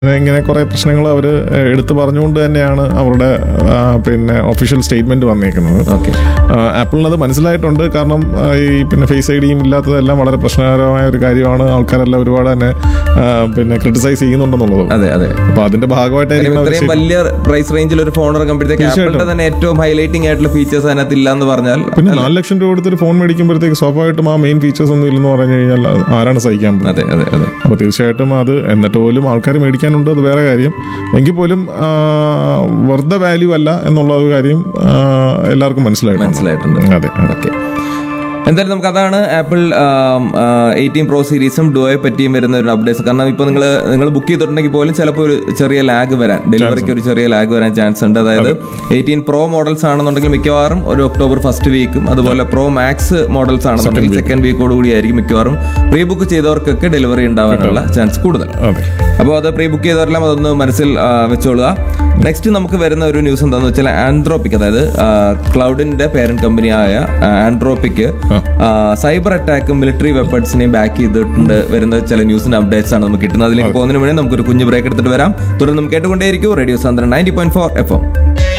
ഇങ്ങനെ കുറെ പ്രശ്നങ്ങൾ അവർ എടുത്തു പറഞ്ഞുകൊണ്ട് തന്നെയാണ് അവരുടെ ആ, പിന്നെ ഒഫീഷ്യൽ സ്റ്റേറ്റ്മെന്റ് വന്നേക്കുന്നത് ഓക്കെ ആപ്പിളിന് അത് മനസ്സിലായിട്ടുണ്ട് കാരണം ആ, ഈ പിന്നെ ഫേസ് ഐ ഡിയും ഇല്ലാത്തതെല്ലാം വളരെ പ്രശ്നകരമായ ഒരു കാര്യമാണ് ആൾക്കാരെല്ലാം ഒരുപാട് തന്നെ ആ, പിന്നെ ക്രിട്ടിസൈസ് ചെയ്യുന്നുണ്ടെന്നുള്ളത് അതെ അതെ അപ്പൊ അതിന്റെ ഭാഗമായിട്ടായിരിക്കും അവർ ഇത്രയും വലിയ പ്രൈസ് റേഞ്ചിൽ ഒരു ഫോൺ ഇറങ്ങുമ്പോഴത്തേക്ക് ആപ്പിളിന്റെ തന്നെ ഏറ്റവും ഹൈലൈറ്റിംഗ് ആയിട്ടുള്ള ഫീച്ചേഴ്സ് അതിനകത്ത് ഇല്ല എന്ന് പറഞ്ഞാൽ പിന്നെ നാല് ലക്ഷം രൂപ കൊടുത്തൊരു ഫോൺ മേടിക്കുമ്പോഴത്തേക്ക് സ്വാഭാവികമായിട്ടും ആ മെയിൻ ഫീച്ചേഴ്സ് ഒന്നും ഇല്ലെന്ന് പറഞ്ഞു കഴിഞ്ഞാൽ അത് ആരാണ് സഹിക്കാൻ പോകുന്നത് അതെ അതെ അതെ അപ്പോൾ തീർച്ചയായിട്ടും അത് എന്നിട്ട് പോലും ആൾക്കാർ മേടിക്കാനുണ്ട് അത് വേറെ കാര്യം എങ്കിൽ പോലും വെറുതെ വാല്യൂ അല്ല എന്നുള്ള ഒരു കാര്യം ആ, എല്ലാവർക്കും മനസ്സിലായിട്ടുണ്ട് മനസ്സിലായിട്ടുണ്ട് അതെ ഓക്കെ എന്തായാലും നമുക്ക് അതാണ് ആപ്പിൾ എയ്റ്റീൻ പ്രോ സീരീസും ഡുവയെ പറ്റിയും വരുന്ന ഒരു അപ്ഡേറ്റ്സ് കാരണം ഇപ്പോൾ നിങ്ങൾ നിങ്ങൾ ബുക്ക് ചെയ്തിട്ടുണ്ടെങ്കിൽ പോലും ചിലപ്പോൾ ഒരു ചെറിയ ലാഗ് വരാൻ ഡെലിവറിക്ക് ഒരു ചെറിയ ലാഗ് വരാൻ ചാൻസ് ഉണ്ട് അതായത് എയ്റ്റീൻ പ്രോ മോഡൽസ് ആണെന്നുണ്ടെങ്കിൽ മിക്കവാറും ഒരു ഒക്ടോബർ ഫസ്റ്റ് വീക്കും അതുപോലെ പ്രോ മാക്സ് മോഡൽസ് ആണെന്നുണ്ടെങ്കിൽ സെക്കൻഡ് വീക്കോട് കൂടി ആയിരിക്കും മിക്കവാറും പ്രീ ബുക്ക് ചെയ്തവർക്കൊക്കെ ഡെലിവറി ഉണ്ടാവാനുള്ള ചാൻസ് കൂടുതൽ അതെ അപ്പോൾ അത് പ്രീ ബുക്ക് ചെയ്തവരെല്ലാം അതൊന്ന് മനസ്സിൽ ആ, വെച്ചോളുക നെക്സ്റ്റ് നമുക്ക് വരുന്ന ഒരു ന്യൂസ് എന്താണെന്ന് വെച്ചാൽ ആൻഡ്രോപ്പിക് അതായത് ക്ലൗഡിന്റെ പേരന്റ് കമ്പനിയായ ആൻഡ്രോപ്പിക്ക് സൈബർ അറ്റാക്കും മിലിറ്ററി വെപ്പൺസിനെയും ബാക്ക് ചെയ്തിട്ടുണ്ട് വരുന്ന ചില ന്യൂസിന്റെ അപ്ഡേറ്റ്സ് ആണ് നമുക്ക് കിട്ടുന്നത് അതിലേക്ക് പോകുന്നതിന് വേണ്ടി നമുക്കൊരു കുഞ്ഞു ബ്രേക്ക് എടുത്തിട്ട് വരാം തുടർന്ന് നമുക്ക് കേട്ടുകൊണ്ടേയിരിക്കും റേഡിയോ സാന്ദ്രൻ ninety point four F M